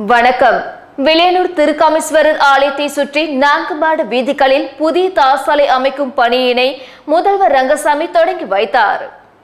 வணக்கம் வில்லியனூர் திருக்காமேஸ்வரர் ஆலயத்தை சுற்றி நான்கு மாடு வீதிகளில் புதிய தார் சாலை அமைக்கும் பணியினை முதல்வர் ரங்கசாமி தொடங்கி வைத்தார்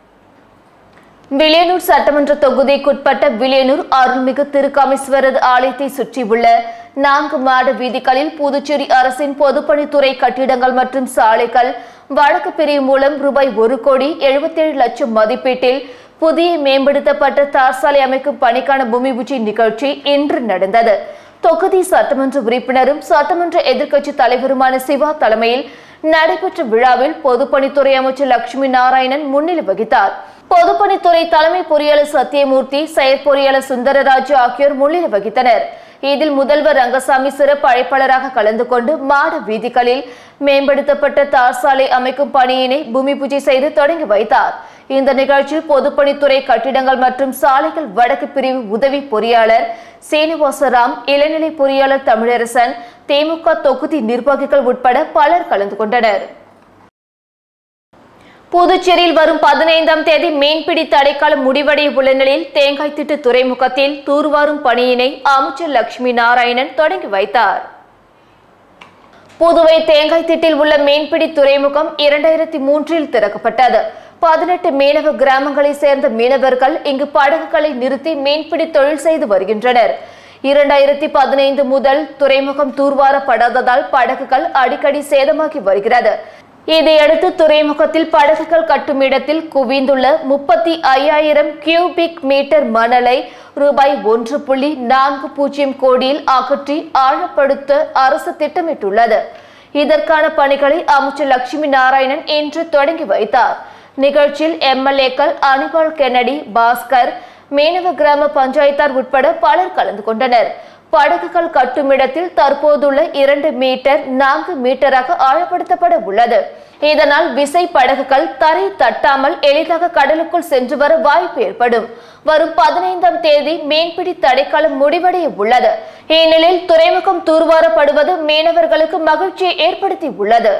வில்லியனூர் சட்டமன்ற தொகுதிக்குட்பட்ட வில்லியனூர் அருள்மிகு திருக்காமேஸ்வரர் ஆலயத்தை சுற்றியுள்ள நான்கு மாட வீதிகளில் புதுச்சேரி அரசின் பொதுப்பணித்துறை கட்டிடங்கள் மற்றும் சாலைகள் வழக்கு பிரிவு மூலம் ரூபாய் ஒரு கோடி எழுபத்தேழு லட்சம் மதிப்பீட்டில் புதிய மேம்படுத்தப்பட்ட தார் சாலை அமைக்கும் பணிக்கான பூமி பூஜை நிகழ்ச்சி இன்று நடந்தது தொகுதி சட்டமன்ற உறுப்பினரும் சட்டமன்ற எதிர்க்கட்சி தலைவருமான சிவா தலைமையில் நடைபெற்ற விழாவில் பொதுப்பணித்துறை அமைச்சர் லட்சுமி நாராயணன் முன்னிலை வகித்தார் பொதுப்பணித்துறை தலைமை பொறியாளர் சத்தியமூர்த்தி செயற்பொறியாளர் சுந்தரராஜு ஆகியோர் முன்னிலை வகித்தனர் இதில் முதல்வர் ரங்கசாமி சிறப்பு அழைப்பாளராக கலந்து கொண்டு மாட வீதிகளில் மேம்படுத்தப்பட்ட தார் சாலை அமைக்கும் பணியினை பூமி பூஜை செய்து தொடங்கி வைத்தார் இந்த நிகழ்ச்சியில் பொதுப்பணித்துறை கட்டிடங்கள் மற்றும் சாலைகள் வடக்கு பிரிவு உதவி பொறியாளர் சீனிவாசராம் இளநிலை பொறியாளர் தமிழரசன் திமுக தொகுதி நிர்வாகிகள் உட்பட பலர் கலந்து கொண்டனர் புதுச்சேரியில் வரும் பதினைந்தாம் தேதி மீன்பிடி தடைக்காலம் முடிவடைய உள்ள நிலையில் தேங்காய் திட்டு துறைமுகத்தில் தூர்வாரும் பணியினை அமைச்சர் லட்சுமி நாராயணன் தொடங்கி வைத்தார் புதுவை தேங்காய் திட்டில் உள்ள மீன்பிடி துறைமுகம் இரண்டாயிரத்தி மூன்றில் திறக்கப்பட்டது பதினெட்டு மீனவ கிராமங்களை சேர்ந்த மீனவர்கள் இங்கு படகுகளை நிறுத்தி மீன்பிடி தொழில் செய்து வருகின்றனர் இரண்டாயிரத்தி பதினைந்து முதல் துறைமுகம் தூர்வாரப்படாததால் படகுகள் அடிக்கடி சேதமாகி வருகிறது இதையடுத்து துறைமுகத்தில் படகுகள் கட்டும் இடத்தில் குவிந்துள்ள முப்பத்தி ஐயாயிரம் கியூபிக் மீட்டர் மணலை ரூபாய் ஒன்று புள்ளி நான்கு பூஜ்ஜியம் கோடியில் அகற்றி ஆழப்படுத்த அரசு திட்டமிட்டுள்ளது இதற்கான பணிகளை அமைச்சர் லட்சுமி நாராயணன் இன்று தொடங்கி வைத்தார் நிகழ்ச்சியில் எம்எல்ஏக்கள் அனிபால் கென்னடி பாஸ்கர் மீனவ கிராம பஞ்சாயத்தார் உட்பட பலர் கலந்து கொண்டனர் படகுகள் கட்டுமிடத்தில் தற்போதுள்ள இரண்டு மீட்டர் நான்கு மீட்டராக ஆழப்படுத்தப்பட உள்ளது இதனால் விசை படகுகள் தரை தட்டாமல் எளிதாக கடலுக்குள் சென்று வர வாய்ப்பு ஏற்படும் வரும் பதினைந்தாம் தேதி மீன்பிடி தடைக்காலம் முடிவடைய உள்ளது இந்நிலையில் துறைமுகம் தூர்வாரப்படுவது மீனவர்களுக்கு மகிழ்ச்சியை ஏற்படுத்தி உள்ளது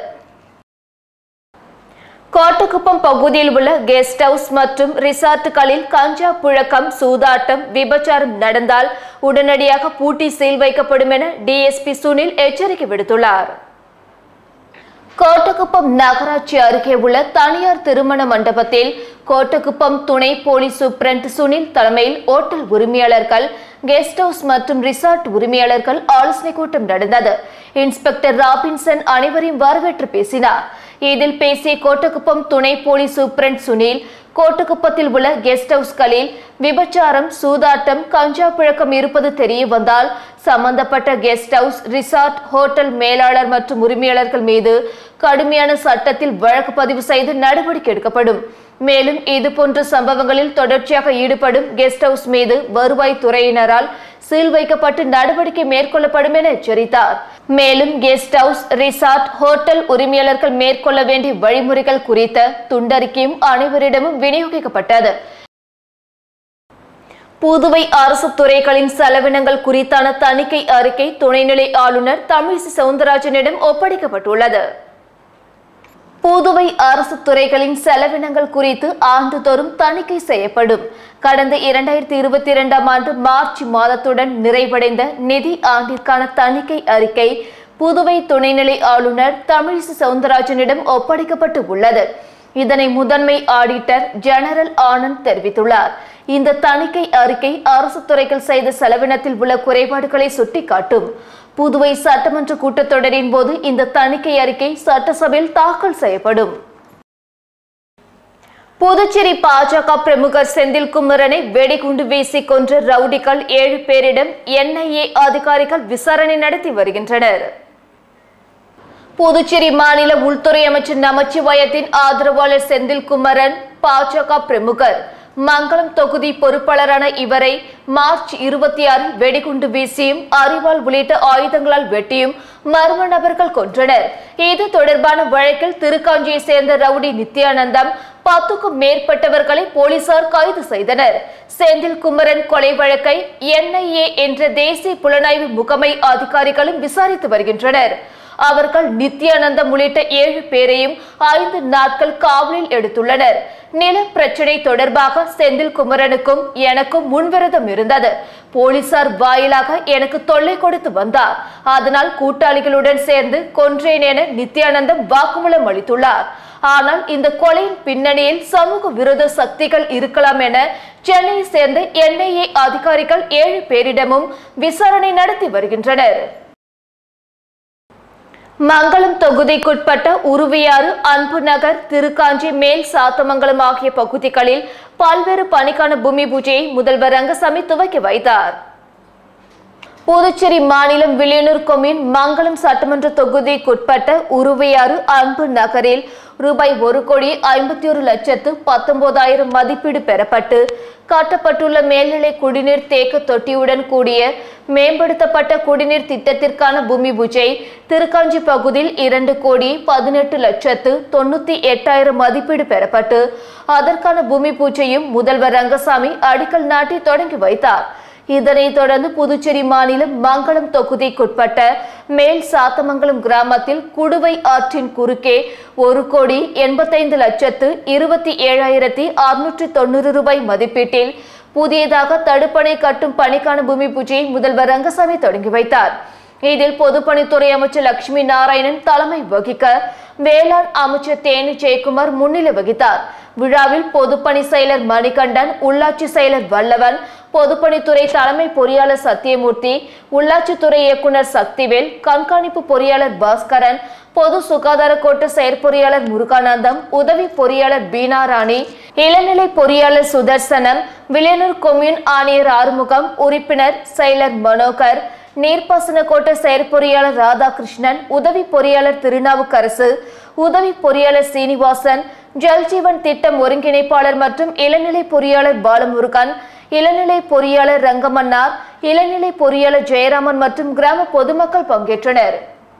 கோட்டக்குப்பம் பகுதியில் உள்ள கெஸ்ட் ஹவுஸ் மற்றும் ரிசார்ட்டுகளில் கஞ்சா புழக்கம் சூதாட்டம் விபச்சாரம் நடந்தால் உடனடியாக பூட்டி சீல் வைக்கப்படும் என டிஎஸ்பி சுனில் எச்சரிக்கை விடுத்துள்ளார் கோட்டக்குப்பம் நகராட்சி அருகே உள்ள தனியார் திருமண மண்டபத்தில் கோட்டக்குப்பம் துணை போலீஸ் சூப்பரண்ட் சுனில் தலைமையில் ஓட்டல் உரிமையாளர்கள் கெஸ்ட் ஹவுஸ் மற்றும் ரிசார்ட் உரிமையாளர்கள் ஆலோசனை கூட்டம் நடந்தது இன்ஸ்பெக்டர் ராபின்சன் அனைவரையும் வரவேற்று பேசினார் இதில் பேசிய கோட்டக்குப்பம் துணை போலீஸ் சூப்பரண்ட் சுனில் கோட்டக்குப்பத்தில் உள்ள கெஸ்ட் ஹவுஸ்களில் விபச்சாரம் சூதாட்டம் கஞ்சா புழக்கம் இருப்பது தெரிய வந்தால் சம்பந்தப்பட்ட கெஸ்ட் ஹவுஸ் ரிசார்ட் ஹோட்டல் மேலாளர் மற்றும் உரிமையாளர்கள் மீது கடுமையான சட்டத்தில் வழக்கு பதிவு செய்து நடவடிக்கை எடுக்கப்படும் மேலும் இதுபோன்ற சம்பவங்களில் தொடர்ச்சியாக ஈடுபடும் கெஸ்ட் ஹவுஸ் மீது வருவாய் துறையினரால் சீல் வைக்கப்பட்டு நடவடிக்கை மேற்கொள்ளப்படும் என எச்சரித்தார் மேலும் கெஸ்ட் ஹவுஸ் ரிசார்ட் ஹோட்டல் உரிமையாளர்கள் மேற்கொள்ள வேண்டிய வழிமுறைகள் குறித்த துண்டறிக்கையும் அனைவரிடமும் விநியோகிக்கப்பட்டது புதுவை அரசு துறைகளின் செலவினங்கள் குறித்தான தணிக்கை அறிக்கை துணைநிலை ஆளுநர் தமிழிசை சவுந்தரராஜனிடம் ஒப்படைக்கப்பட்டுள்ளது புதுவை அரசு துறைகளின் செலவினங்கள் குறித்து ஆண்டுதோறும் தணிக்கை செய்யப்படும் கடந்த இரண்டாயிரத்தி இருபத்தி இரண்டாம் ஆண்டு மார்ச் மாதத்துடன் நிறைவடைந்த நிதி ஆண்டிற்கான தணிக்கை அறிக்கை புதுவை துணைநிலை ஆளுநர் தமிழிசை சவுந்தரராஜனிடம் ஒப்படைக்கப்பட்டு உள்ளது இதனை முதன்மை ஆடிட்டர் ஜெனரல் ஆனந்த் தெரிவித்துள்ளார் இந்த தணிக்கை அறிக்கை அரசு துறைகள் செய்த செலவினத்தில் உள்ள குறைபாடுகளை சுட்டிக்காட்டும் புதுவை சட்டமன்ற கூட்டத்தொடரின் போது இந்த தணிக்கை அறிக்கை சட்டசபையில் தாக்கல் செய்யப்படும் புதுச்சேரி பாஜக பிரமுகர் செந்தில் குமரனை வெடிகுண்டு வீசி கொன்ற ரவுடிகள் ஏழு பேரிடம் என்ஐஏ அதிகாரிகள் விசாரணை நடத்தி வருகின்றனர் புதுச்சேரி மாநில உள்துறை அமைச்சர் நமச்சிவாயத்தின் ஆதரவாளர் செந்தில் குமரன் பாஜக பிரமுகர் மங்களம் தொகுதி பொறுப்பாளரான இவரை மார்ச் இருபத்தி ஆறில் வெடிகுண்டு வீசியும் அரிவாள் உள்ளிட்ட ஆயுதங்களால் வெட்டியும் மர்ம நபர்கள் கொன்றனர் இது தொடர்பான வழக்கில் திருக்காஞ்சியை சேர்ந்த ரவுடி நித்யானந்தம் பத்துக்கும் மேற்பட்டவர்களை போலீசார் கைது செய்தனர் செந்தில் குமரன் கொலை வழக்கை என்ஐஏ என்ற தேசிய புலனாய்வு முகமை அதிகாரிகளும் விசாரித்து வருகின்றனர் அவர்கள் நித்யானந்தம் உள்ளிட்ட ஏழு பேரையும் ஐந்து நாட்கள் காவலில் எடுத்துள்ளனர் நில பிரச்சனை தொடர்பாக செந்தில் குமரனுக்கும் எனக்கும் முன்விரதம் இருந்தது போலீசார் வாயிலாக எனக்கு தொல்லை கொடுத்து வந்தார் அதனால் கூட்டாளிகளுடன் சேர்ந்து கொன்றேன் என நித்யானந்தம் வாக்குமூலம் அளித்துள்ளார் ஆனால் இந்த கொலையின் பின்னணியில் சமூக விரோத சக்திகள் இருக்கலாம் என சென்னையை சேர்ந்த என்ஐஏ அதிகாரிகள் ஏழு பேரிடமும் விசாரணை நடத்தி வருகின்றனர் மங்களம் தொகுதிக்குட்பட்ட உருவியாறு அன்பு நகர் திருக்காஞ்சி மேல் சாத்தமங்கலம் ஆகிய பகுதிகளில் பல்வேறு பணிக்கான பூமி பூஜையை முதல்வர் ரங்கசாமி துவக்கி வைத்தார் புதுச்சேரி மாநிலம் வில்லியனூர் கொம்யூன் மங்களம் சட்டமன்ற தொகுதிக்குட்பட்ட உருவையாறு அன்பு நகரில் ரூபாய் ஒரு கோடி ஐம்பத்தி ஒரு லட்சத்து பத்தொன்பதாயிரம் மதிப்பீடு பெறப்பட்டு கட்டப்பட்டுள்ள மேல்நிலை குடிநீர் தேக்க தொட்டியுடன் கூடிய மேம்படுத்தப்பட்ட குடிநீர் திட்டத்திற்கான பூமி பூஜை திருக்காஞ்சி பகுதியில் இரண்டு கோடி பதினெட்டு லட்சத்து தொண்ணூத்தி எட்டாயிரம் மதிப்பீடு பெறப்பட்டு அதற்கான பூமி பூஜையும் முதல்வர் ரங்கசாமி அடிக்கல் நாட்டி தொடங்கி வைத்தார் இதனைத் தொடர்ந்து புதுச்சேரி மாநிலம் மங்களம் தொகுதிக்குட்பட்ட மேல் சாத்தமங்கலம் கிராமத்தில் குடுவை ஆற்றின் குறுக்கே ஒரு கோடி எண்பத்தைந்து லட்சத்து இருபத்தி ஏழாயிரத்தி அறுநூற்றி தொண்ணூறு ரூபாய் மதிப்பீட்டில் புதியதாக தடுப்பணை கட்டும் பணிக்கான பூமி பூஜையை முதல்வர் ரங்கசாமி தொடங்கி வைத்தார் இதில் பொதுப்பணித்துறை அமைச்சர் லட்சுமி நாராயணன் தலைமை வகிக்க வேளாண் அமைச்சர் தேனி ஜெயக்குமார் முன்னிலை வகித்தார் விழாவில் பொதுப்பணி செயலர் மணிகண்டன் உள்ளாட்சி செயலர் வல்லவன் பொதுப்பணித்துறை தலைமை பொறியாளர் சத்தியமூர்த்தி உள்ளாட்சித்துறை இயக்குனர் சக்திவேல் கண்காணிப்பு பொறியாளர் பாஸ்கரன் பொது சுகாதார கோட்ட செயற்பொறியாளர் முருகானந்தம் உதவி பொறியாளர் பீனா ராணி இளநிலை பொறியாளர் சுதர்சனம் வில்லியனூர் கொம்யூன் ஆணையர் ஆறுமுகம் உறுப்பினர் செயலர் மனோகர் நீர்ப்பாசன கோட்ட செயற்பொறியாளர் ராதாகிருஷ்ணன் உதவி பொறியாளர் திருநாவுக்கரசு உதவி பொறியாளர் சீனிவாசன் ஜல்ஜீவன் திட்டம் ஒருங்கிணைப்பாளர் மற்றும் இளநிலை பொறியாளர் பாலமுருகன் இளநிலை பொறியாளர் ரங்கமன்னார் இளநிலை பொறியாளர் ஜெயராமன் மற்றும் கிராம பொதுமக்கள் பங்கேற்றனர்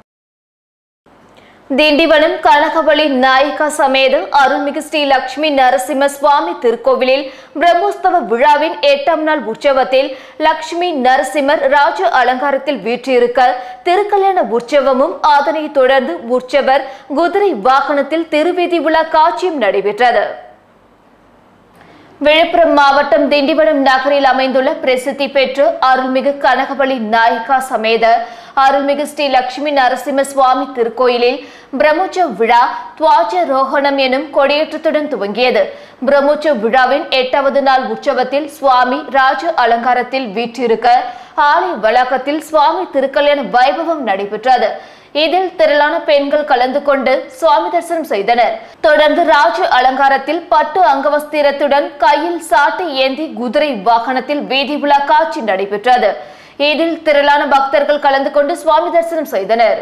திண்டிவனம் கனகவழி நாயிகா சமேத அருள்மிகு ஸ்ரீ லட்சுமி நரசிம்ம சுவாமி திருக்கோவிலில் பிரம்மோத்சவ விழாவின் எட்டாம் நாள் உற்சவத்தில் லட்சுமி நரசிம்மர் ராஜ அலங்காரத்தில் வீற்றிருக்க திருக்கல்யாண உற்சவமும் அதனைத் தொடர்ந்து உற்சவர் குதிரை வாகனத்தில் திருவீதி உலா காட்சியும் நடைபெற்றது விழுப்புரம் மாவட்டம் திண்டிவனம் நகரில் அமைந்துள்ள பிரசித்தி பெற்ற அருள்மிகு கனகவழி நாயிகா சமேத அருள்மிகு ஸ்ரீ லட்சுமி நரசிம்ம சுவாமி திருக்கோயிலில் பிரம்மோற்சவ விழா துவாஜ ரோஹணம் எனும் கொடியேற்றத்துடன் துவங்கியது பிரம்மோற்சவ விழாவின் எட்டாவது நாள் உற்சவத்தில் சுவாமி ராஜ அலங்காரத்தில் வீற்றிருக்க ஆலய வளாகத்தில் சுவாமி திருக்கல்யாண வைபவம் நடைபெற்றது இதில் திரளான பெண்கள் கலந்து கொண்டு சுவாமி தரிசனம் செய்தனர் தொடர்ந்து ராஜ அலங்காரத்தில் பட்டு அங்கவஸ்திரத்துடன் கையில் சாட்டை ஏந்தி குதிரை வாகனத்தில் வீதி உலா காட்சி நடைபெற்றது இதில் திரளான பக்தர்கள் கலந்து கொண்டு சுவாமி தரிசனம் செய்தனர்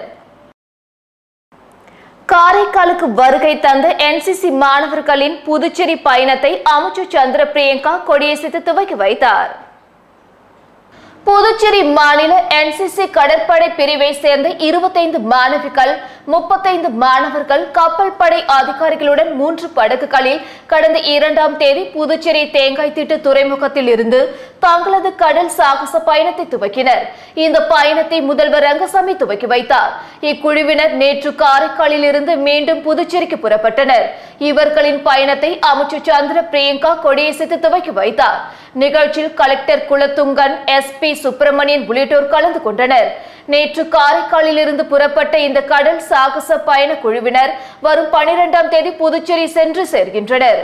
காரைக்காலுக்கு வருகை தந்த என்சிசி மாணவர்களின் புதுச்சேரி பயணத்தை அமைச்சர் சந்திர பிரியங்கா கொடியசைத்து துவக்கி வைத்தார் புதுச்சேரி மாநில என்சிசி கடற்படை பிரிவை சேர்ந்த இருபத்தைந்து மாணவிகள் முப்பத்தைந்து மாணவர்கள் கப்பல் படை அதிகாரிகளுடன் மூன்று படகுகளில் கடந்த இரண்டாம் தேதி புதுச்சேரி தேங்காய் திட்டு துறைமுகத்தில் இருந்து தங்களது கடல் சாகச பயணத்தை துவக்கினர் இந்த பயணத்தை முதல்வர் ரங்கசாமி துவக்கி வைத்தார் இக்குழுவினர் நேற்று காரைக்காலில் இருந்து மீண்டும் புதுச்சேரிக்கு புறப்பட்டனர் இவர்களின் பயணத்தை அமைச்சர் சந்திர பிரியங்கா கொடியசைத்து துவக்கி வைத்தார் நிகழ்ச்சியில் கலெக்டர் குலத்துங்கன் எஸ்பி சுப்பிரமணியன் உள்ளிட்டோர் கலந்து கொண்டனர் நேற்று காரைக்காலில் இருந்து புறப்பட்ட இந்த கடல் சாகச பயண குழுவினர் வரும் பனிரெண்டாம் தேதி புதுச்சேரி சென்று சேர்கின்றனர்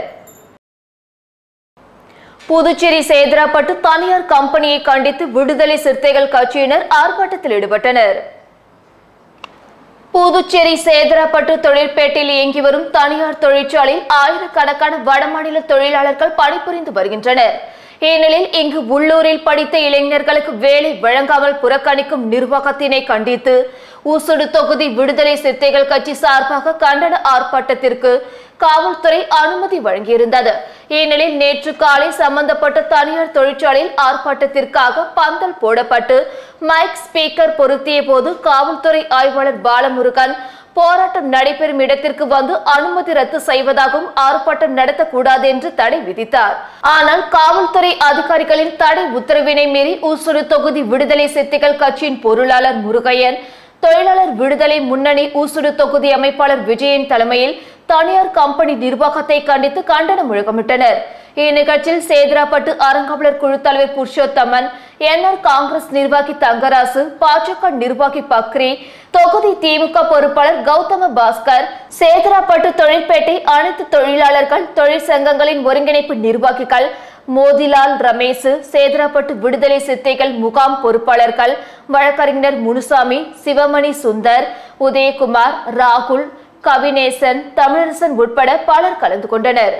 புதுச்சேரி சேதராப்பட்டு தனியார் கம்பெனியை கண்டித்து விடுதலை சிறுத்தைகள் கட்சியினர் ஆர்ப்பாட்டத்தில் ஈடுபட்டனர் புதுச்சேரி சேதராப்பட்டு தொழிற்பேட்டையில் இயங்கி வரும் தனியார் தொழிற்சாலையில் ஆயிரக்கணக்கான வடமாநில தொழிலாளர்கள் பணிபுரிந்து வருகின்றனர் ஏனெனில் இங்கு உள்ளூரில் படித்த இளைஞர்களுக்கு வேலை வழங்காமல் புறக்கணிக்கும் நிர்வாகத்தினை கண்டித்து ஊசுடு தொகுதி விடுதலை சிறுத்தைகள் கட்சி சார்பாக கண்டன ஆர்ப்பாட்டத்திற்கு காவல்துறை அனுமதி வழங்கியிருந்தது ஏனெனில் நேற்று காலை சம்பந்தப்பட்ட தனியார் தொழிற்சாலையில் ஆர்ப்பாட்டத்திற்காக பந்தல் போடப்பட்டு மைக் ஸ்பீக்கர் பொருத்திய போது காவல்துறை ஆய்வாளர் பாலமுருகன் போராட்டம் நடைபெறும் இடத்திற்கு வந்து அனுமதி ரத்து செய்வதாகவும் ஆர்ப்பாட்டம் நடத்தக்கூடாது என்று தடை விதித்தார் ஆனால் காவல்துறை அதிகாரிகளின் தடை உத்தரவினை மீறி ஊசுடு தொகுதி விடுதலை சிறுத்தைகள் கட்சியின் பொருளாளர் முருகையன் தொழிலாளர் விடுதலை முன்னணி ஊசுடு தொகுதி அமைப்பாளர் விஜயன் தலைமையில் தனியார் கம்பெனி நிர்வாகத்தை கண்டித்து கண்டனம் முழக்கமிட்டனர் இந்நிகழ்ச்சியில் சேதராப்பட்டு அறங்காவலர் குழு தலைவர் புருஷோத்தமன் என்ஆர் காங்கிரஸ் நிர்வாகி தங்கராசு பாஜக நிர்வாகி பக்ரி தொகுதி திமுக பொறுப்பாளர் கௌதம பாஸ்கர் சேதராப்பட்டு தொழிற்பேட்டை அனைத்து தொழிலாளர்கள் தொழிற்சங்கங்களின் ஒருங்கிணைப்பு நிர்வாகிகள் மோதிலால் ரமேஷ் சேதராப்பட்டு விடுதலை சித்தைகள் முகாம் பொறுப்பாளர்கள் வழக்கறிஞர் முனுசாமி சிவமணி சுந்தர் உதயகுமார் ராகுல் கவிநேசன் தமிழரசன் உட்பட பலர் கலந்து கொண்டனர்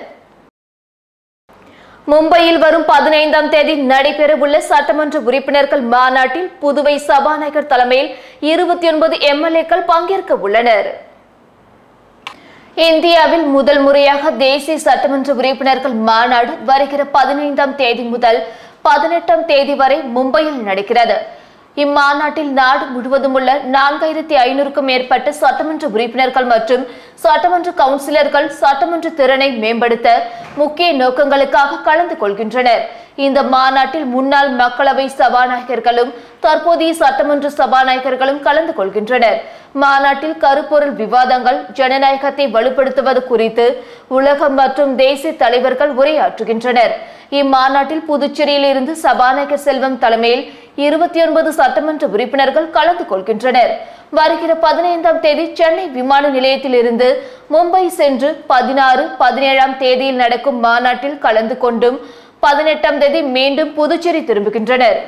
மும்பையில் வரும் பதினைந்தாம் தேதி நடைபெறவுள்ள சட்டமன்ற உறுப்பினர்கள் மாநாட்டில் புதுவை சபாநாயகர் தலைமையில் இருபத்தி ஒன்பது எம்எல்ஏக்கள் பங்கேற்க உள்ளனர் இந்தியாவில் முதல் முறையாக தேசிய சட்டமன்ற உறுப்பினர்கள் மாநாடு வருகிற பதினைந்தாம் தேதி முதல் பதினெட்டாம் தேதி வரை மும்பையில் நடக்கிறது இம்மாநாட்டில் நாடு முழுவதும் உள்ள நான்காயிரத்தி ஐநூறுக்கும் மேற்பட்ட சட்டமன்ற உறுப்பினர்கள் மற்றும் சட்டமன்ற கவுன்சிலர்கள் சட்டமன்ற திறனை மேம்படுத்த முக்கிய நோக்கங்களுக்காக கலந்து கொள்கின்றனர் இந்த மாநாட்டில் முன்னாள் மக்களவை சபாநாயகர்களும் தற்போதைய சட்டமன்ற சபாநாயகர்களும் கலந்து கொள்கின்றனர் மாநாட்டில் கருப்பொருள் விவாதங்கள் ஜனநாயகத்தை வலுப்படுத்துவது குறித்து உலக மற்றும் தேசிய தலைவர்கள் உரையாற்றுகின்றனர் இம்மாநாட்டில் புதுச்சேரியில் இருந்து சபாநாயகர் செல்வம் தலைமையில் இருபத்தி ஒன்பது சட்டமன்ற உறுப்பினர்கள் கலந்து கொள்கின்றனர் வருகிற பதினைந்தாம் தேதி சென்னை விமான நிலையத்தில் இருந்து மும்பை சென்று பதினாறு பதினேழாம் தேதியில் நடக்கும் மாநாட்டில் கலந்து கொண்டும் பதினெட்டாம் தேதி மீண்டும் புதுச்சேரி திரும்புகின்றனர்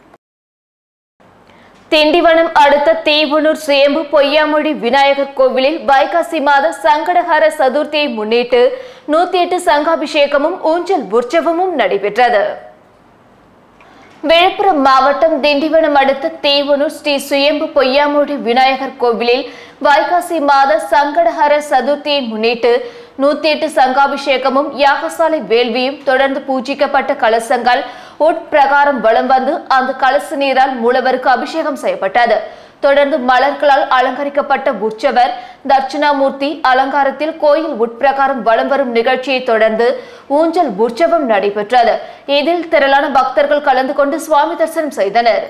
திண்டிவனம் அடுத்த தீவுனூர் சேம்பு பொய்யாமொழி விநாயகர் கோவிலில் வைகாசி மாத சங்கடஹர சதுர்த்தியை முன்னிட்டு நூத்தி எட்டு சங்காபிஷேகமும் ஊஞ்சல் உற்சவமும் நடைபெற்றது விழுப்புரம் மாவட்டம் திண்டிவனம் அடுத்த தேவனூர் ஸ்ரீ சுயம்பு பொய்யாமொழி விநாயகர் கோவிலில் வைகாசி மாத சங்கடஹர சதுர்த்தியை முன்னிட்டு நூத்தி எட்டு சங்காபிஷேகமும் யாகசாலை வேள்வியும் தொடர்ந்து பூஜிக்கப்பட்ட கலசங்கள் உட்பிரகாரம் வலம் வந்து அந்த கலச நீரால் மூலவருக்கு அபிஷேகம் செய்யப்பட்டது தொடர்ந்து மலர்களால் அலங்கரிக்கப்பட்ட உற்சவர் தட்சிணாமூர்த்தி அலங்காரத்தில் கோயில் உட்பிரகாரம் வலம் வரும் நிகழ்ச்சியை தொடர்ந்து ஊஞ்சல் உற்சவம் நடைபெற்றது இதில் திரளான பக்தர்கள் கலந்து கொண்டு சுவாமி தரிசனம் செய்தனர்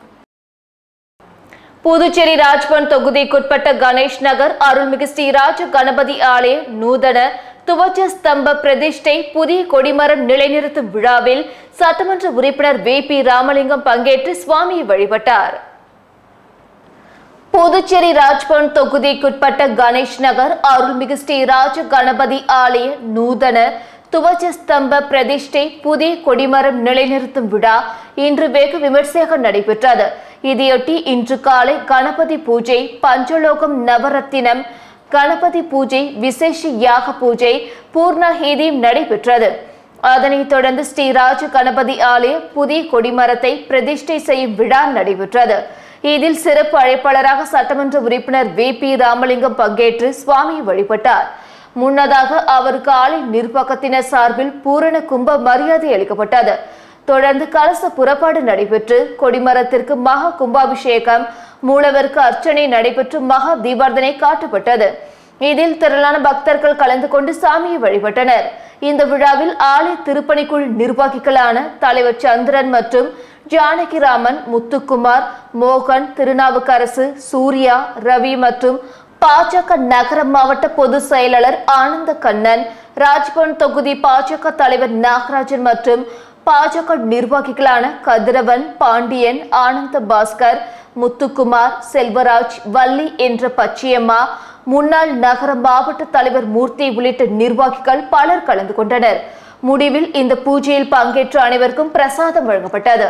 புதுச்சேரி ராஜ்பவன் தொகுதிக்குட்பட்ட கணேஷ் நகர் அருள்மிகு ஸ்ரீ ராஜ கணபதி ஆலய நூதன துவஜ ஸ்தம்ப பிரதிஷ்டை புதிய கொடிமரம் நிலைநிறுத்தும் விழாவில் சட்டமன்ற உறுப்பினர் வே பி ராமலிங்கம் பங்கேற்று சுவாமியை வழிபட்டார் புதுச்சேரி ராஜ்பவன் தொகுதிக்குட்பட்ட கணேஷ் நகர் அருள்மிகு ஸ்ரீ ராஜ கணபதி ஆலய நூதன துவஜ ஸ்தம்ப பிரதிஷ்டை புதிய கொடிமரம் நிலைநிறுத்தும் விழா இன்று வெகு விமர்சையாக நடைபெற்றது இதையொட்டி இன்று காலை கணபதி பூஜை பஞ்சலோகம் நவரத்தினம் கணபதி பூஜை விசேஷ யாக பூஜை பூர்ணஹீதியும் நடைபெற்றது அதனைத் தொடர்ந்து ஸ்ரீ ராஜ கணபதி ஆலய புதிய கொடிமரத்தை பிரதிஷ்டை செய்யும் விழா நடைபெற்றது இதில் சிறப்பு அழைப்பாளராக சட்டமன்ற உறுப்பினர் வி பி ராமலிங்கம் பங்கேற்று சுவாமியை வழிபட்டார் முன்னதாக அவருக்கு ஆலை நிர்வாகத்தினர் சார்பில் பூரண கும்ப மரியாதை அளிக்கப்பட்டது தொடர்ந்து கலச புறப்பாடு நடைபெற்று கொடிமரத்திற்கு மகா கும்பாபிஷேகம் மூலவருக்கு அர்ச்சனை நடைபெற்று மகா தீபார்த்தனை காட்டப்பட்டது இதில் திரளான பக்தர்கள் கலந்து கொண்டு சாமியை வழிபட்டனர் இந்த விழாவில் ஆலய திருப்பணிக்குழு நிர்வாகிகளான தலைவர் சந்திரன் மற்றும் ஜானகிராமன் முத்துக்குமார் மோகன் திருநாவுக்கரசு சூர்யா ரவி மற்றும் பாஜக நகர மாவட்ட பொதுச் செயலாளர் ஆனந்த கண்ணன் ராஜ்பவன் தொகுதி பாஜக தலைவர் நாகராஜன் மற்றும் பாஜக நிர்வாகிகளான கதிரவன் பாண்டியன் ஆனந்த பாஸ்கர் முத்துக்குமார் செல்வராஜ் வள்ளி என்ற பச்சையம்மா முன்னாள் நகர மாவட்ட தலைவர் மூர்த்தி உள்ளிட்ட நிர்வாகிகள் பலர் கலந்து கொண்டனர் முடிவில் இந்த பூஜையில் பங்கேற்ற அனைவருக்கும் பிரசாதம் வழங்கப்பட்டது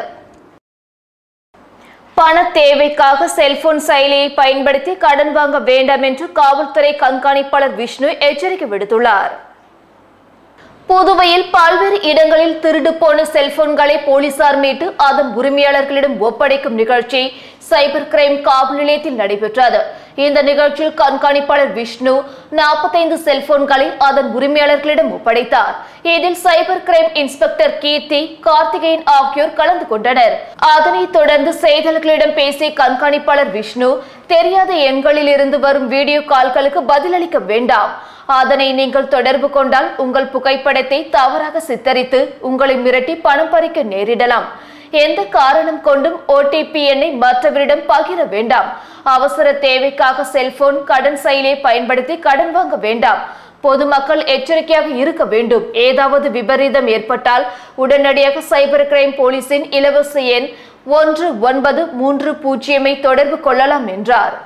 பண தேவைக்காக செல்போன் செயலியை பயன்படுத்தி கடன் வாங்க வேண்டாம் என்று காவல்துறை கண்காணிப்பாளர் விஷ்ணு எச்சரிக்கை விடுத்துள்ளார் புதுவையில் பல்வேறு இடங்களில் திருடு போன செல்போன்களை போலீசார் மீட்டு அதன் உரிமையாளர்களிடம் ஒப்படைக்கும் நிகழ்ச்சி சைபர் கிரைம் காவல் நிலையத்தில் நடைபெற்றது இந்த நிகழ்ச்சியில் கண்காணிப்பாளர் விஷ்ணு நாற்பத்தைந்து செல்போன்களை அதன் உரிமையாளர்களிடம் ஒப்படைத்தார் இதில் cyber crime inspector Keerthi Karthikeyan ஆகியோர் கலந்து கொண்டனர் அதனைத் தொடர்ந்து செய்தியாளர்களிடம் பேசிய கண்காணிப்பாளர் விஷ்ணு தெரியாத எண்களில் இருந்து வரும் வீடியோ கால்களுக்கு பதிலளிக்க வேண்டாம் அதனை நீங்கள் தொடர்பு கொண்டால் உங்கள் புகைப்படத்தை தவறாக சித்தரித்து உங்களை மிரட்டி பணம் பறிக்க நேரிடலாம் எந்த காரணம் கொண்டும் ஓடிபி எண்ணை மற்றவரிடம் பகிர வேண்டாம் அவசர தேவைக்காக செல்போன் கடன் செயலியை பயன்படுத்தி கடன் வாங்க வேண்டாம் பொதுமக்கள் எச்சரிக்கையாக இருக்க வேண்டும் ஏதாவது விபரீதம் ஏற்பட்டால் உடனடியாக சைபர் கிரைம் போலீசின் இலவச எண் ஒன்று ஒன்பது மூன்று பூஜ்ஜியமை தொடர்பு கொள்ளலாம் என்றார்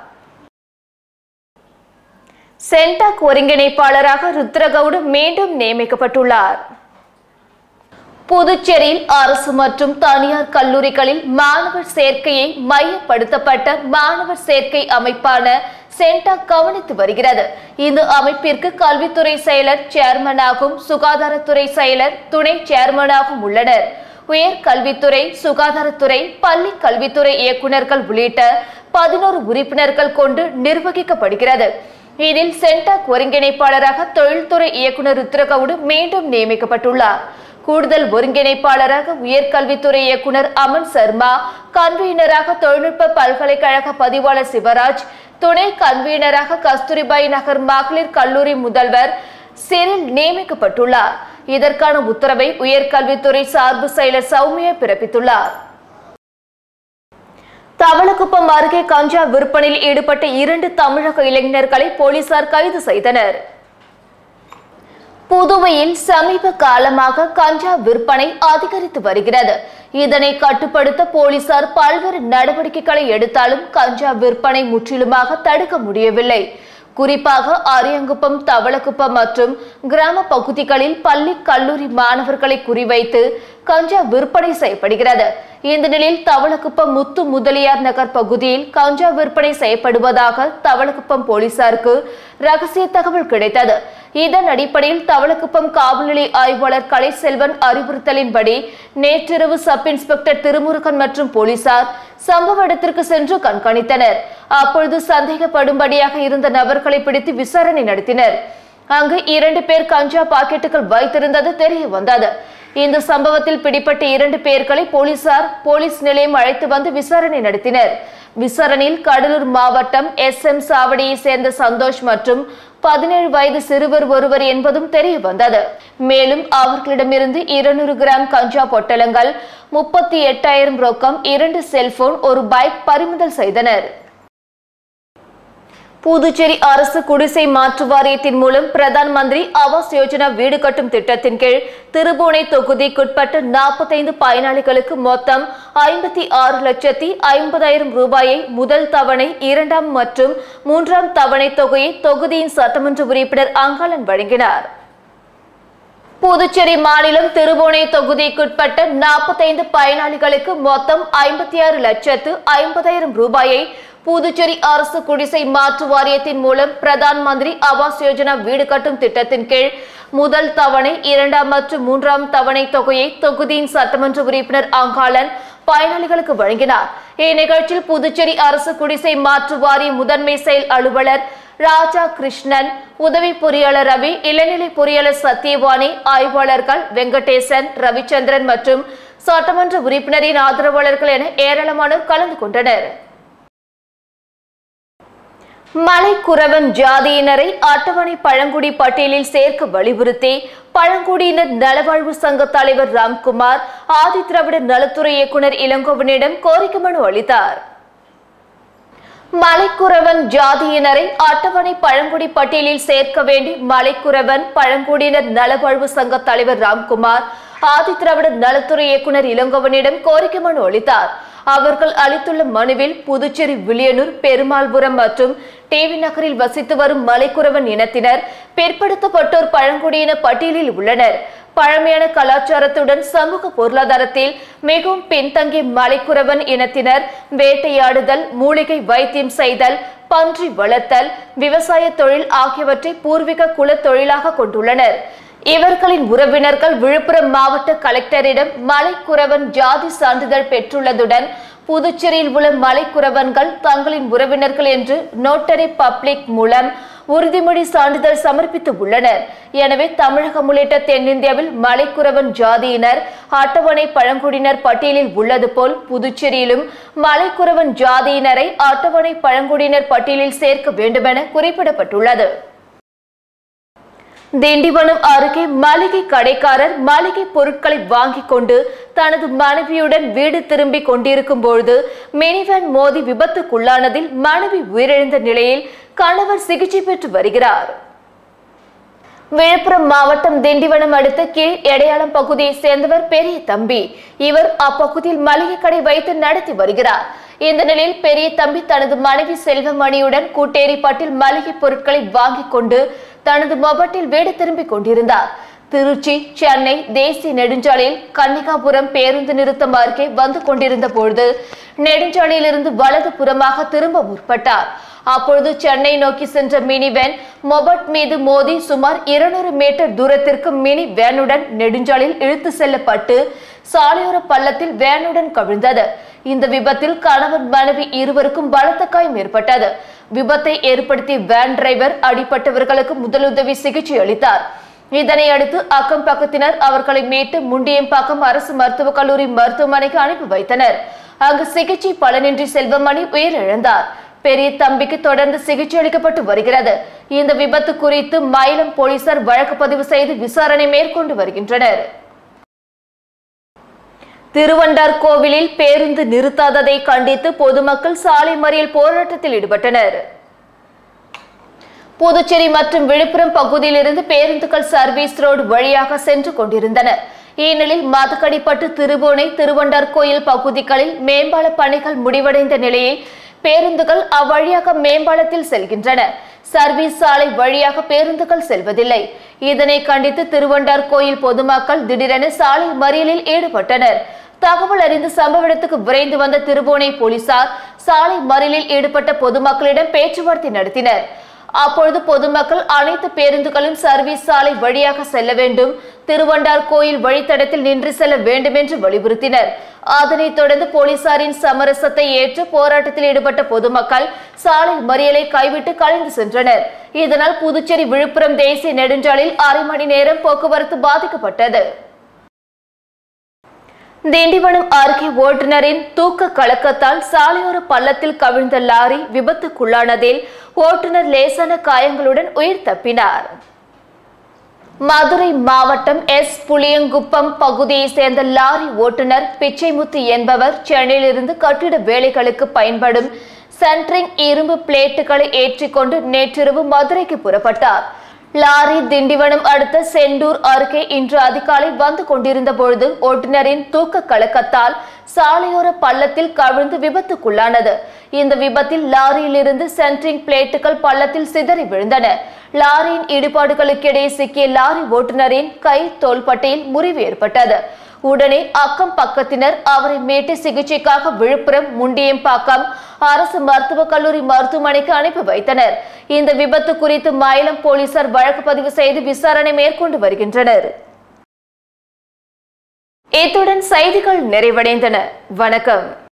சென்டாக் ஒருங்கிணைப்பாளராக ருத்ரகவுடு மீண்டும் நியமிக்கப்பட்டுள்ளார் புதுச்சேரியில் அரசு மற்றும் தனியார் கல்லூரிகளில் மாணவர் சேர்க்கையை மையப்படுத்தப்பட்ட மாணவர் சேர்க்கை அமைப்பான சென்டாக் கவனித்து வருகிறது இந்த அமைப்பிற்கு கல்வித்துறை செயலர் சேர்மனாகவும் சுகாதாரத்துறை செயலர் துணை சேர்மனாகவும் உள்ளனர் உயர் கல்வித்துறை சுகாதாரத்துறை பள்ளி கல்வித்துறை இயக்குநர்கள் உள்ளிட்ட பதினோரு உறுப்பினர்கள் கொண்டு நிர்வகிக்கப்படுகிறது இதில் சென்டாக் ஒருங்கிணைப்பாளராக தொழில்துறை இயக்குநர் ருத்ரகவுடு மீண்டும் நியமிக்கப்பட்டுள்ளார் கூடுதல் ஒருங்கிணைப்பாளராக உயர்கல்வித்துறை இயக்குனர் அமன் சர்மா கன்வீனராக தொழில்நுட்ப பல்கலைக்கழக பதிவாளர் சிவராஜ் துணை கன்வீனராக கஸ்தூரிபாய் நகர் மகளிர் கல்லூரி முதல்வர் சிறில் நியமிக்கப்பட்டுள்ளார் இதற்கான உத்தரவை உயர்கல்வித்துறை சார்பு செயலர் சௌமியா பிறப்பித்துள்ளார் தவளக்குப்பம் அருகே கஞ்சா விற்பனையில் ஈடுபட்ட இரண்டு தமிழக இளைஞர்களை போலீசார் கைது செய்தனர் புதுவையில் சமீப காலமாக கஞ்சா விற்பனை அதிகரித்து வருகிறது இதனை கட்டுப்படுத்த போலீசார் பல்வேறு நடவடிக்கைகளை எடுத்தாலும் கஞ்சா விற்பனை முற்றிலுமாக தடுக்க முடியவில்லை குறிப்பாக அரியங்குப்பம் தவளக்குப்பம் மற்றும் கிராம பகுதிகளில் பள்ளி கல்லூரி மாணவர்களை குறிவைத்து கஞ்சா விற்பனை செய்யப்படுகிறது இந்த நிலையில் தவளக்குப்பம் முத்து முதலியார் நகர் பகுதியில் கஞ்சா விற்பனை செய்யப்படுவதாக தவளக்குப்பம் போலீசாருக்கு ரகசிய தகவல் கிடைத்தது இதன் அடிப்படையில் தவளக்குப்பம் காவல் நிலைய ஆய்வாளர் கலைசெல்வன் அறிவுறுத்தலின்படி நேற்றிரவு சப் இன்ஸ்பெக்டர் திருமுருகன் மற்றும் போலீசார் சம்பவ இடத்திற்கு சென்று கண்காணித்தனர் அப்பொழுது சந்தேகப்படும்படியாக இருந்த நபர்களை பிடித்து விசாரணை நடத்தினர் அங்கு இரண்டு பேர் கஞ்சா பாக்கெட்டுகள் வைத்திருந்தது தெரிய வந்தது இந்த சம்பவத்தில் பிடிப்பட்ட இரண்டு பேர்களை போலீசார் போலீஸ் நிலையம் அழைத்து வந்து விசாரணை நடத்தினர் விசாரணையில் கடலூர் மாவட்டம் எஸ் எம் சாவடியை சேர்ந்த சந்தோஷ் மற்றும் பதினேழு வயது சிறுவர் ஒருவர் என்பதும் தெரிய வந்தது மேலும் அவர்களிடமிருந்து இருநூறு கிராம் கஞ்சா பொட்டலங்கள் முப்பத்தி எட்டாயிரம் ரொக்கம் இரண்டு செல்போன் ஒரு பைக் பறிமுதல் செய்தனர் புதுச்சேரி அரசு குடிசை மாற்று வாரியத்தின் மூலம் பிரதான் மந்திரி ஆவாஸ் யோஜனா வீடு கட்டும் திட்டத்தின் கீழ் திருபுவனை தொகுதிக்குட்பட்ட நாற்பத்தைந்து பயனாளிகளுக்கு மொத்தம் ஐம்பத்தி ஆறு லட்சத்தி ஐம்பதாயிரம் ரூபாயை முதல் தவணை இரண்டாம் மற்றும் மூன்றாம் தவணை தொகையை தொகுதியின் சட்டமன்ற உறுப்பினர் அங்காளன் வழங்கினார் புதுச்சேரி மாநிலம் திருபுவனை தொகுதிக்குட்பட்ட நாற்பத்தைந்து பயனாளிகளுக்கு மொத்தம் ஐம்பத்தி ஆறு லட்சத்து ஐம்பதாயிரம் ரூபாயை புதுச்சேரி அரசு குடிசை மாற்று வாரியத்தின் மூலம் பிரதான் மந்திரி ஆவாஸ் யோஜனா வீடு கட்டும் திட்டத்தின் கீழ் முதல் தவணை இரண்டாம் மற்றும் மூன்றாம் தவணை தொகையை தொகுதியின் சட்டமன்ற உறுப்பினர் அங்காளன் பயனாளிகளுக்கு வழங்கினார் இந்நிகழ்ச்சியில் புதுச்சேரி அரசு குடிசை மாற்று வாரிய முதன்மை செயல் அலுவலர் ராஜா கிருஷ்ணன் உதவி பொறியாளர் ரவி இளநிலை பொறியாளர் சத்யவாணி ஆய்வாளர்கள் வெங்கடேசன் ரவிச்சந்திரன் மற்றும் சட்டமன்ற உறுப்பினரின் ஆதரவாளர்கள் என ஏராளமானோர் கலந்து கொண்டனர் மலைக்குறவன் ஜாதியினரை அட்டவணை பழங்குடி பட்டியலில் சேர்க்க வலியுறுத்தி பழங்குடியினர் நலவாழ்வு சங்க தலைவர் ராம்குமார் ஆதிதிராவிடர் நலத்துறை இயக்குனர் இளங்கோவனிடம் கோரிக்கை மனு அளித்தார் மலைக்குறவன் ஜாதியினரை அட்டவணை பழங்குடி பட்டியலில் சேர்க்க வேண்டி மலைக்குறவன் பழங்குடியினர் நலவாழ்வு சங்க தலைவர் ராம்குமார் ஆதிதிராவிடர் நலத்துறை இயக்குனர் இளங்கோவனிடம் கோரிக்கை மனு அளித்தார் அவர்கள் அளித்துள்ள மனுவில் புதுச்சேரி வில்லியனூர் பெருமாள்புரம் மற்றும் டிவி நகரில் வசித்து வரும் மலைக்குறவன் இனத்தினர் பிற்படுத்தப்பட்டோர் பழங்குடியின பட்டியலில் உள்ளனர் பழமையான கலாச்சாரத்துடன் சமூக பொருளாதாரத்தில் மிகவும் பின்தங்கிய மலைக்குறவன் இனத்தினர் வேட்டையாடுதல் மூலிகை வைத்தியம் செய்தல் பன்றி வளர்த்தல் விவசாய தொழில் ஆகியவற்றை பூர்வீக குல தொழிலாக கொண்டுள்ளனர் இவர்களின் உறவினர்கள் விழுப்புரம் மாவட்ட கலெக்டரிடம் மலைக்குறவன் ஜாதி சான்றிதழ் பெற்றுள்ளதுடன் புதுச்சேரியில் உள்ள மலைக்குறவன்கள் தங்களின் உறவினர்கள் என்று நோட்டரி பப்ளிக் மூலம் உறுதிமொழி சான்றிதழ் சமர்ப்பித்து உள்ளனர் எனவே தமிழகம் உள்ளிட்ட தென்னிந்தியாவில் மலைக்குறவன் ஜாதியினர் அட்டவணை பழங்குடியினர் பட்டியலில் உள்ளது போல் புதுச்சேரியிலும் மலைக்குறவன் ஜாதியினரை அட்டவணை பழங்குடியினர் பட்டியலில் சேர்க்க வேண்டுமென குறிப்பிடப்பட்டுள்ளது திண்டிவனம் அருகே மளிகை கடைக்காரர் மளிகை பொருட்களை வாங்கிக் கொண்டு தனது மனைவியுடன் வீடு திரும்பிக் கொண்டிருக்கும் பொழுது மினிவேன் மோதி விபத்துக்குள்ளானதில் மனைவி உயிரிழந்த நிலையில் கணவர் சிகிச்சை பெற்று வருகிறார் விழுப்புரம் மாவட்டம் திண்டிவனம் அடுத்த கீழ் எடையாளம் பகுதியைச் சேர்ந்தவர் பெரிய தம்பி இவர் அப்பகுதியில் மளிகை கடை வைத்து நடத்தி வருகிறார் இந்த நிலையில் பெரிய தம்பி தனது மனைவி செல்வமணியுடன் கூட்டேரிப்பட்டில் மளிகை பொருட்களை வாங்கிக் கொண்டு தனது மொபட்டில் வீடு திரும்பிக் கொண்டிருந்தார் திருச்சி சென்னை தேசிய நெடுஞ்சாலையில் கன்னிகாபுரம் பேருந்து நிறுத்தம் அருகே வந்து கொண்டிருந்த பொழுது நெடுஞ்சாலையிலிருந்து வலது புறமாக திரும்ப முற்பட்டார் அப்பொழுது சென்னை நோக்கி சென்ற மினி வேன் மொபட் மீது மோதி சுமார் இருநூறு மீட்டர் தூரத்திற்கு மினி வேனுடன் நெடுஞ்சாலையில் இழுத்து செல்லப்பட்டு சாலையோர பள்ளத்தில் வேனுடன் கவிழ்ந்தது இந்த விபத்தில் கணவன் மனைவி இருவருக்கும் பலத்த காயம் ஏற்பட்டது விபத்தை ஏற்படுத்திய வேன் டிரைவர் அடிப்பட்டவர்களுக்கு முதலுதவி சிகிச்சை அளித்தார் இதனை அடுத்து அக்கம் பக்கத்தினர் அவர்களை மீட்டு முண்டியம்பாக்கம் அரசு மருத்துவக் கல்லூரி மருத்துவமனைக்கு அனுப்பி வைத்தனர் அங்கு சிகிச்சை பலனின்றி செல்வமணி உயிரிழந்தார் பெரிய தம்பிக்கு தொடர்ந்து சிகிச்சை அளிக்கப்பட்டு வருகிறது இந்த விபத்து குறித்து மயிலம் போலீசார் வழக்கு பதிவு செய்து விசாரணை மேற்கொண்டு வருகின்றனர் திருவண்டார் கோவிலில் பேருந்து நிறுத்தாததை கண்டித்து பொதுமக்கள் சாலை மறியல் போராட்டத்தில் ஈடுபட்டனர் புதுச்சேரி மற்றும் விழுப்புரம் பகுதியிலிருந்து பேருந்துகள் சர்வீஸ் ரோடு வழியாக சென்று கொண்டிருந்தன இந்நிலையில் மதக்கடிப்பட்டு திருபுவனை திருவண்டார் கோயில் பகுதிகளில் மேம்பால பணிகள் முடிவடைந்த நிலையில் பேருந்துகள் அவ்வழியாக மேம்பாலத்தில் செல்கின்றன சர்வீஸ் சாலை வழியாக பேருந்துகள் செல்வதில்லை இதனை கண்டித்து திருவண்டார் கோயில் பொதுமக்கள் திடீரென சாலை மறியலில் ஈடுபட்டனர் தகவல் அறிந்து சம்பவ இடத்துக்கு விரைந்து வந்த திருபுவனை போலீசார் சாலை மறியலில் ஈடுபட்ட பொதுமக்களிடம் பேச்சுவார்த்தை நடத்தினர் அப்பொழுது பொதுமக்கள் அனைத்து பேருந்துகளும் சர்வீஸ் சாலை வழியாக செல்ல வேண்டும் திருவண்டார் கோயில் வழித்தடத்தில் நின்று செல்ல வேண்டும் என்று வலியுறுத்தினர் அதனைத் தொடர்ந்து போலீசாரின் சமரசத்தை ஏற்று போராட்டத்தில் ஈடுபட்ட பொதுமக்கள் சாலை மறியலை கைவிட்டு கலைந்து சென்றனர் இதனால் புதுச்சேரி விழுப்புரம் தேசிய நெடுஞ்சாலையில் அரை மணி நேரம் போக்குவரத்து பாதிக்கப்பட்டது திண்டிவனம் அருகே ஓட்டுநரின் தூக்க கலக்கத்தால் சாலையோர பள்ளத்தில் கவிழ்ந்த லாரி விபத்துக்குள்ளானதில் ஓட்டுநர் லேசான காயங்களுடன் உயிர் தப்பினார் மதுரை மாவட்டம் எஸ் புளியங்குப்பம் பகுதியைச் சேர்ந்த லாரி ஓட்டுநர் பிச்சைமுத்து என்பவர் சென்னையிலிருந்து கட்டிட வேலைகளுக்கு பயன்படும் சென்ட்ரிங் இரும்பு பிளேட்டுகளை ஏற்றிக்கொண்டு நேற்றிரவு மதுரைக்கு புறப்பட்டார் லாரி திண்டிவனம் அடுத்த செண்டூர் அருகே இன்று அதிகாலை வந்து கொண்டிருந்த பொழுது ஓட்டுநரின் தூக்க கலக்கத்தால் சாலையோர பள்ளத்தில் கவிழ்ந்து விபத்துக்குள்ளானது இந்த விபத்தில் லாரியிலிருந்து சென்ட்ரிங் பிளேட்டுகள் பள்ளத்தில் சிதறி விழுந்தன லாரியின் இடிபாடுகளுக்கிடையே சிக்கிய லாரி ஓட்டுநரின் கை தோள்பட்டையில் முறிவு ஏற்பட்டது உடனே அக்கம் பக்கத்தினர் அவரை மீட்டு சிகிச்சைக்காக விழுப்புரம் முண்டியம்பாக்கம் அரசு மருத்துவக் கல்லூரி மருத்துவமனைக்கு அனுப்பி வைத்தனர் இந்த விபத்து குறித்து மயிலம் போலீசார் வழக்கு பதிவு செய்து விசாரணை மேற்கொண்டு வருகின்றனர் இத்துடன் செய்திகள் நிறைவடைந்தன வணக்கம்